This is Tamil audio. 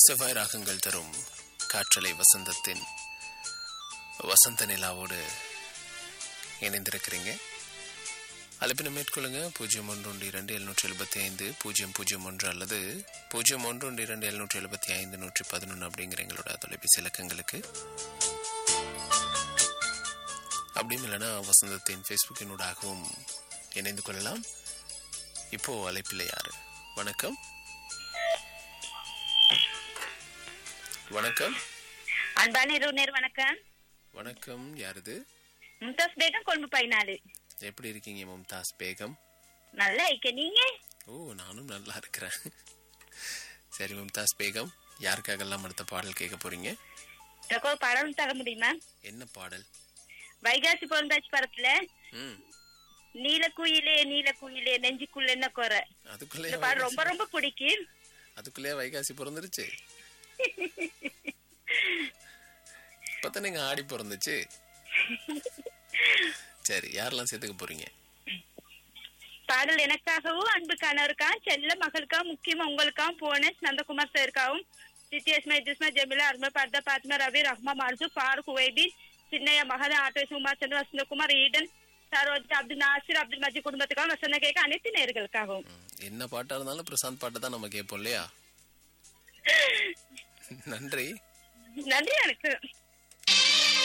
செவ்வாய் ராகங்கள் தரும் காற்றலை வசந்தத்தின் வசந்த நிலாவோடு இணைந்திருக்கிறீங்க அழைப்பினை மேற்கொள்ளுங்க பூஜ்ஜியம் ஒன்று ஒன்று இரண்டு எழுநூற்றி எழுபத்தி ஐந்து பூஜ்ஜியம் பூஜ்ஜியம் ஒன்று அல்லது பூஜ்ஜியம் ஒன்று ஒன்று இரண்டு எழுநூற்றி எழுபத்தி ஐந்து நூற்றி பதினொன்று அப்படிங்கிற எங்களோட தொலைபேசி இலக்கங்களுக்கு அப்படியும் இல்லைன்னா வசந்தத்தின் ஃபேஸ்புக்கினூடாகவும் இணைந்து கொள்ளலாம் இப்போ அழைப்பில் யாரு வணக்கம் வணக்கம் அன்பான இரவு நேர் வணக்கம் வணக்கம் யாருது மும்தாஸ் பேகம் கொழும்பு பதினாலு எப்படி இருக்கீங்க மும்தாஸ் பேகம் நல்லா இருக்க நீங்க ஓ நானும் நல்லா இருக்கிறேன் சரி மும்தாஸ் பேகம் யாருக்காகலாம் அடுத்த பாடல் கேட்க போறீங்க எனக்கு ஒரு படம் தர முடியுமா என்ன பாடல் வைகாசி பிறந்தாச்சு படத்துல ம் நீல குயிலே நீல குயிலே நெஞ்சுக்குள்ள என்ன குறை அதுக்குள்ளே இந்த பாடம் ரொம்ப ரொம்ப பிடிக்கும் அதுக்குள்ளே வைகாசி பிறந்துருச்சு இப்பதான் நீங்க ஆடி பிறந்துச்சு சரி யாரெல்லாம் சேர்த்துக்க போறீங்க பாடல் எனக்காகவும் அன்பு கணவருக்காகவும் செல்ல மகளுக்காகவும் முக்கியமா உங்களுக்காகவும் போனேன் நந்தகுமார் சாருக்காகவும் சித்தியஸ்மா இதிஸ்மா ஜெமிலா அருமை பர்தா பாத்மா ரவி ரஹ்மா மர்ஜு ஃபாரூக் உவைதீன் சின்னையா மகதா ஆட்டோ உமார் சந்திர வசந்தகுமார் ஈடன் சரோஜ் அப்துல் நாசிர் அப்துல் மஜீத் குடும்பத்துக்காகவும் வசந்த கேட்க அனைத்து நேர்களுக்காகவும் ம், என்ன பாட்டா இருந்தாலும் பிரசாந்த் பாட்டை தான் நம்ம கேட்போம் இல்லையா நன்றி நன்றி எனக்கு